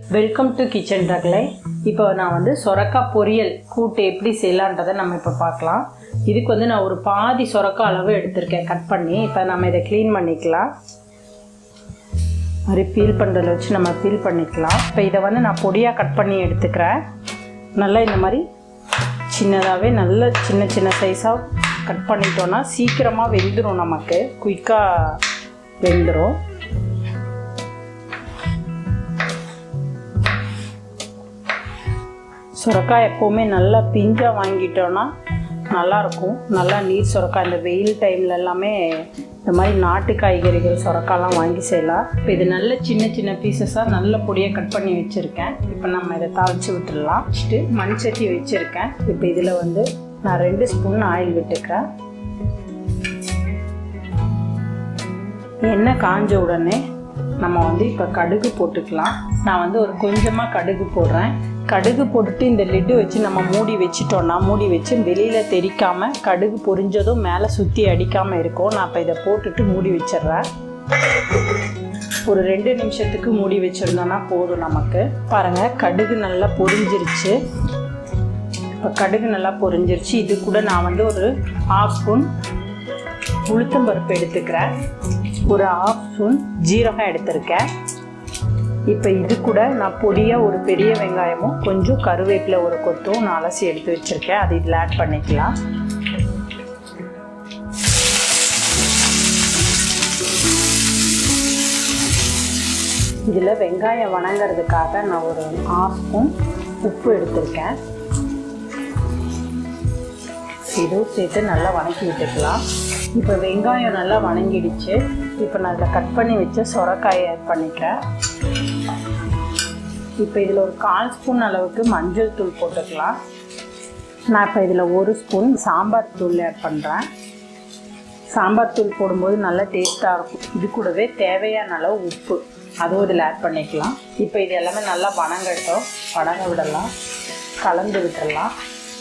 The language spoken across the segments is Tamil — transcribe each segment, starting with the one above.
வெல்கம் டு கிச்சன் ரகலை இப்போ நான் வந்து சொரக்காய் பொரியல் கூட்டு எப்படி செய்யலான்றதை நம்ம இப்போ பார்க்கலாம் இதுக்கு வந்து நான் ஒரு பாதி சொரக்காய் அளவு எடுத்திருக்கேன் கட் பண்ணி இப்போ நம்ம இதை க்ளீன் பண்ணிக்கலாம் மாதிரி பீல் பண்ணுறதுல வச்சு நம்ம பீல் பண்ணிக்கலாம் இப்போ இதை வந்து நான் பொடியாக கட் பண்ணி எடுத்துக்கிறேன் நல்லா இந்த மாதிரி சின்னதாகவே நல்ல சின்ன சின்ன சைஸாக கட் பண்ணிட்டோன்னா சீக்கிரமாக வெந்துடும் நமக்கு குயிக்காக வெந்துடும் சுரக்காய் எப்போவுமே நல்லா பிஞ்சாக வாங்கிட்டோன்னா நல்லாயிருக்கும் நல்லா நீர் சுரக்காய் இந்த வெயில் டைமில் எல்லாமே இந்த மாதிரி நாட்டு காய்கறிகள் சுரக்காய்லாம் வாங்கி செய்யலாம் இப்போ இது நல்ல சின்ன சின்ன பீசஸாக நல்ல பொடியாக கட் பண்ணி வச்சுருக்கேன் இப்போ நம்ம இதை தாளித்து விட்டுடலாம் வச்சுட்டு மண் சட்டி வச்சுருக்கேன் இப்போ இதில் வந்து நான் ரெண்டு ஸ்பூன் ஆயில் விட்டுக்கிறேன் எண்ணெய் காஞ்ச உடனே நம்ம வந்து இப்போ கடுகு போட்டுக்கலாம் நான் வந்து ஒரு கொஞ்சமாக கடுகு போடுறேன் கடுகு போட்டுட்டு இந்த லிட்டு வச்சு நம்ம மூடி வச்சிட்டோன்னா மூடி வச்சு வெளியில் தெரிக்காமல் கடுகு பொரிஞ்சதும் மேலே சுற்றி அடிக்காமல் இருக்கும் நான் இப்போ இதை போட்டுட்டு மூடி வச்சிடுறேன் ஒரு ரெண்டு நிமிஷத்துக்கு மூடி வச்சிருந்தோன்னா போதும் நமக்கு பாருங்கள் கடுகு நல்லா பொரிஞ்சிருச்சு இப்போ கடுகு நல்லா பொரிஞ்சிருச்சு இது கூட நான் வந்து ஒரு ஹாஃப் ஸ்பூன் உளுத்தம்பருப்பு எடுத்துக்கிறேன் ஒரு ஹாஃப் ஸ்பூன் ஜீரகம் எடுத்திருக்கேன் இப்போ இது கூட நான் பொடியாக ஒரு பெரிய வெங்காயமும் கொஞ்சம் கருவேப்பிலை ஒரு கொத்தும் நான் அலசி எடுத்து வச்சுருக்கேன் அது இதில் ஆட் பண்ணிக்கலாம் இதில் வெங்காயம் வணங்குறதுக்காக நான் ஒரு ஹாஃப் ஸ்பூன் உப்பு எடுத்திருக்கேன் இதுவும் சேர்த்து நல்லா வணக்கி விட்டுக்கலாம் இப்போ வெங்காயம் நல்லா வணங்கிடுச்சு இப்போ நான் இதில் கட் பண்ணி வச்ச சொரக்காயை ஆட் பண்ணிக்கிறேன் இப்போ இதில் ஒரு கால் ஸ்பூன் அளவுக்கு மஞ்சள் தூள் போட்டுக்கலாம் நான் இப்போ இதில் ஒரு ஸ்பூன் சாம்பார் தூள் ஆட் பண்ணுறேன் சாம்பார் தூள் போடும்போது நல்லா டேஸ்ட்டாக இருக்கும் இது கூடவே தேவையான அளவு உப்பு அதுவும் இதில் ஆட் பண்ணிக்கலாம் இப்போ இது எல்லாமே நல்லா வணங்கட்டும் வணங்க விடலாம் கலந்து விட்டுடலாம்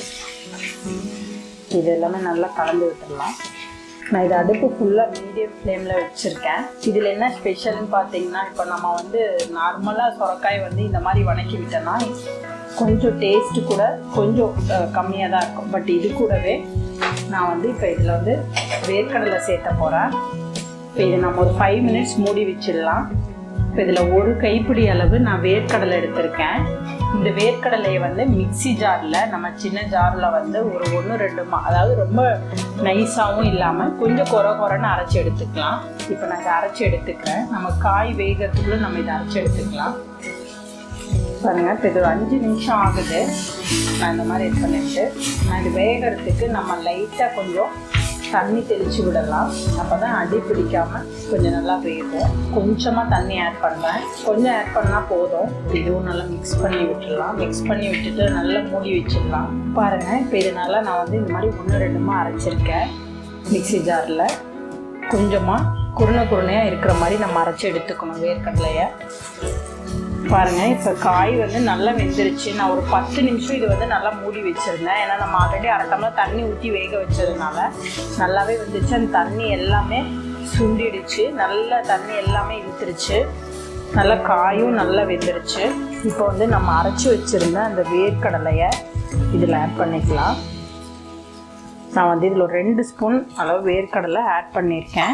இது எல்லாமே நல்லா கலந்து விட்டுடலாம் நான் இதை அடுப்பு ஃபுல்லாக மீடியம் ஃப்ளேமில் வச்சுருக்கேன் இதில் என்ன ஸ்பெஷல்னு பார்த்தீங்கன்னா இப்போ நம்ம வந்து நார்மலாக சுரக்காய் வந்து இந்த மாதிரி வணக்கி விட்டோன்னா கொஞ்சம் டேஸ்ட்டு கூட கொஞ்சம் கம்மியாக தான் இருக்கும் பட் இது கூடவே நான் வந்து இப்போ இதில் வந்து வேர்க்கடலை சேர்த்த போகிறேன் இப்போ இதை நம்ம ஒரு ஃபைவ் மினிட்ஸ் மூடி வச்சிடலாம் இப்போ இதில் ஒரு கைப்பிடி அளவு நான் வேர்க்கடலை எடுத்திருக்கேன் இந்த வேர்க்கடலையை வந்து மிக்சி ஜாரில் நம்ம சின்ன ஜாரில் வந்து ஒரு ஒன்று ரெண்டு மா அதாவது ரொம்ப நைஸாகவும் இல்லாமல் கொஞ்சம் குறை குறைன்னு அரைச்சி எடுத்துக்கலாம் இப்போ நான் இதை அரைச்சி எடுத்துக்கிறேன் நம்ம காய் வேகிறதுக்குள்ளே நம்ம இதை அரைச்சி எடுத்துக்கலாம் பாருங்கள் இப்போ இது ஒரு அஞ்சு நிமிஷம் ஆகுது நான் இந்த மாதிரி இது பண்ணிட்டு நான் இது வேகிறதுக்கு நம்ம லைட்டாக கொஞ்சம் தண்ணி தெளித்து விடலாம் அப்போ தான் அடி பிடிக்காமல் கொஞ்சம் நல்லா வேகும் கொஞ்சமாக தண்ணி ஆட் பண்ணுறேன் கொஞ்சம் ஆட் பண்ணால் போதும் இதுவும் நல்லா மிக்ஸ் பண்ணி விட்டுடலாம் மிக்ஸ் பண்ணி விட்டுட்டு நல்லா மூடி வச்சிடலாம் பாருங்கள் இப்போ இது நல்லா நான் வந்து இந்த மாதிரி ஒன்று ரெண்டுமா அரைச்சிருக்கேன் மிக்சி ஜாரில் கொஞ்சமாக குருணை குருணையாக இருக்கிற மாதிரி நம்ம அரைச்சி எடுத்துக்கணும் வேர்க்கடலையை பாருங்கள் இப்போ காய் வந்து நல்லா வெந்துருச்சு நான் ஒரு பத்து நிமிஷம் இது வந்து நல்லா மூடி வச்சுருந்தேன் ஏன்னா நம்ம ஆல்ரெடி அரை டம்ளர் தண்ணி ஊற்றி வேக வச்சதுனால நல்லாவே வந்துச்சு அந்த தண்ணி எல்லாமே சுண்டிடுச்சு நல்ல தண்ணி எல்லாமே இழுத்துருச்சு நல்லா காயும் நல்லா வெந்துருச்சு இப்போ வந்து நம்ம அரைச்சி வச்சுருந்த அந்த வேர்க்கடலையை இதில் ஆட் பண்ணிக்கலாம் நான் வந்து இதில் ஒரு ரெண்டு ஸ்பூன் அளவு வேர்க்கடலை ஆட் பண்ணியிருக்கேன்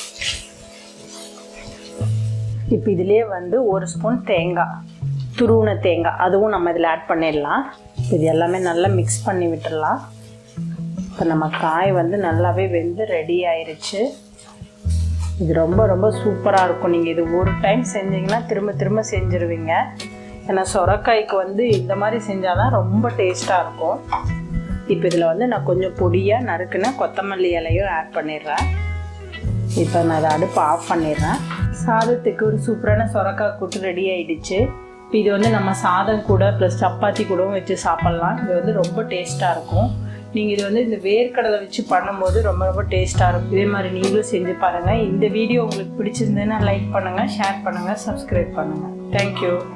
இப்போ இதிலே வந்து ஒரு ஸ்பூன் தேங்காய் துருவின தேங்காய் அதுவும் நம்ம இதில் ஆட் பண்ணிடலாம் இது எல்லாமே நல்லா மிக்ஸ் பண்ணி விட்டுடலாம் இப்போ நம்ம காய் வந்து நல்லாவே வெந்து ரெடி ஆயிருச்சு இது ரொம்ப ரொம்ப சூப்பராக இருக்கும் நீங்கள் இது ஒரு டைம் செஞ்சீங்கன்னா திரும்ப திரும்ப செஞ்சுருவீங்க ஏன்னா சொரக்காய்க்கு வந்து இந்த மாதிரி செஞ்சால் தான் ரொம்ப டேஸ்ட்டாக இருக்கும் இப்போ இதில் வந்து நான் கொஞ்சம் பொடியாக நறுக்குன கொத்தமல்லி இலையும் ஆட் பண்ணிடுறேன் இப்போ நான் அதை அடுப்பு ஆஃப் பண்ணிடுறேன் சாதத்துக்கு ஒரு சூப்பரான சொரக்காய் கூட்டு ரெடி ஆயிடுச்சு இப்போ இது வந்து நம்ம சாதம் கூட ப்ளஸ் சப்பாத்தி கூடவும் வச்சு சாப்பிட்லாம் இது வந்து ரொம்ப டேஸ்ட்டாக இருக்கும் நீங்கள் இது வந்து இந்த வேர்க்கடலை வச்சு பண்ணும்போது ரொம்ப ரொம்ப டேஸ்ட்டாக இருக்கும் இதே மாதிரி நீங்களும் செஞ்சு பாருங்கள் இந்த வீடியோ உங்களுக்கு பிடிச்சிருந்ததுன்னா லைக் பண்ணுங்கள் ஷேர் பண்ணுங்கள் சப்ஸ்கிரைப் பண்ணுங்கள் தேங்க்யூ